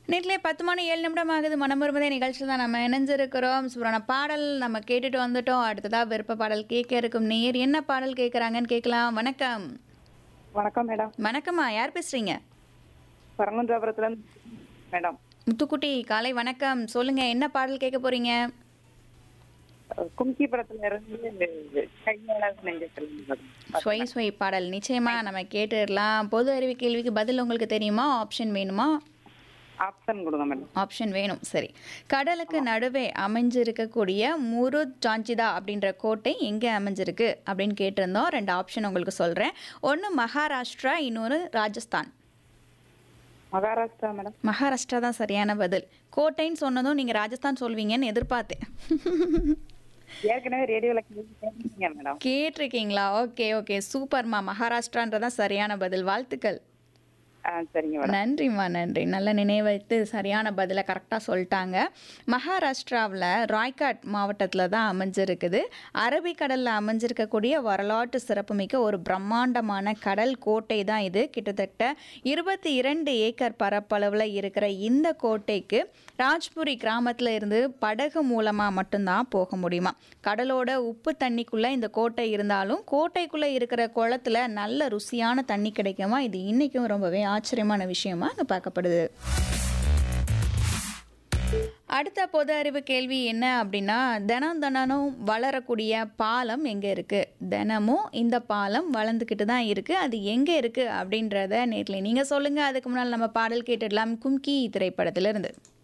நேற்றிலே பத்து மணி ஏழு நிமிடம் ஆகுது மனமருமதே நிகழ்ச்சியில் தான் நம்ம இணைஞ்சிருக்கிறோம் சூப்பரான பாடல் நம்ம கேட்டுட்டு வந்துட்டோம் அடுத்ததா விருப்ப பாடல் கேட்க இருக்கும் நேர் என்ன பாடல் கேட்குறாங்கன்னு கேட்கலாம் வணக்கம் வணக்கம் மேடம் வணக்கம்மா யார் பேசுறீங்க பரங்குன்றாபுரத்துல இருந்து மேடம் முத்துக்குட்டி காலை வணக்கம் சொல்லுங்க என்ன பாடல் கேட்க போறீங்க அஹ் கும்கி படத்துல இருந்து கையாள நெஞ்சத்தில் மேடம். ஸ்வை ஸ்வை பாடல் நிச்சயமா நம்ம கேட்டுடலாம் பொது அறிவு கேள்விக்கு பதில் உங்களுக்கு தெரியுமா ஆப்ஷன் வேணுமா ஆப்ஷன் கொடுங்க மேடம் ஆப்ஷன் வேணும் சரி கடலுக்கு நடுவே அமைஞ்சிருக்கக்கூடிய முரு ஜாஞ்சிதா அப்படின்ற கோட்டை எங்கே அமைஞ்சிருக்கு அப்படின்னு கேட்டிருந்தோம் ரெண்டு ஆப்ஷன் உங்களுக்கு சொல்கிறேன் ஒன்று மகாராஷ்டிரா இன்னொன்று ராஜஸ்தான் மகாராஷ்டிரா மேடம் மகாராஷ்டிரா தான் சரியான பதில் கோட்டைன்னு சொன்னதும் நீங்கள் ராஜஸ்தான் சொல்வீங்கன்னு எதிர்பார்த்தேன் ஏற்கனவே ரேடியோல கேட்டீங்க மேடம் கேட்டிருக்கீங்களா ஓகே ஓகே சூப்பர்மா மகாராஷ்டிரான்றதான் சரியான பதில் வாழ்த்துக்கள் ஆ சரிங்க மேடம் நன்றிம்மா நன்றி நல்ல நினைவைத்து சரியான பதிலை கரெக்டாக சொல்லிட்டாங்க மகாராஷ்டிராவில் ராய்காட் மாவட்டத்தில் தான் அமைஞ்சிருக்குது அரபிக்கடலில் அமைஞ்சிருக்கக்கூடிய வரலாற்று சிறப்புமிக்க ஒரு பிரம்மாண்டமான கடல் கோட்டை தான் இது கிட்டத்தட்ட இருபத்தி இரண்டு ஏக்கர் பரப்பளவில் இருக்கிற இந்த கோட்டைக்கு ராஜ்புரி கிராமத்தில் இருந்து படகு மூலமாக மட்டும்தான் போக முடியுமா கடலோட உப்பு தண்ணிக்குள்ளே இந்த கோட்டை இருந்தாலும் கோட்டைக்குள்ளே இருக்கிற குளத்துல நல்ல ருசியான தண்ணி கிடைக்குமா இது இன்றைக்கும் ரொம்பவே ஆச்சரியமான விஷயமா அங்கே பார்க்கப்படுது அடுத்த பொது அறிவு கேள்வி என்ன அப்படின்னா தினம் தினமும் வளரக்கூடிய பாலம் எங்கே இருக்குது தினமும் இந்த பாலம் வளர்ந்துக்கிட்டு தான் இருக்குது அது எங்கே இருக்குது அப்படின்றத நேரில் நீங்கள் சொல்லுங்கள் அதுக்கு முன்னால் நம்ம பாடல் கேட்டுடலாம் கும்கி திரைப்படத்திலிருந்து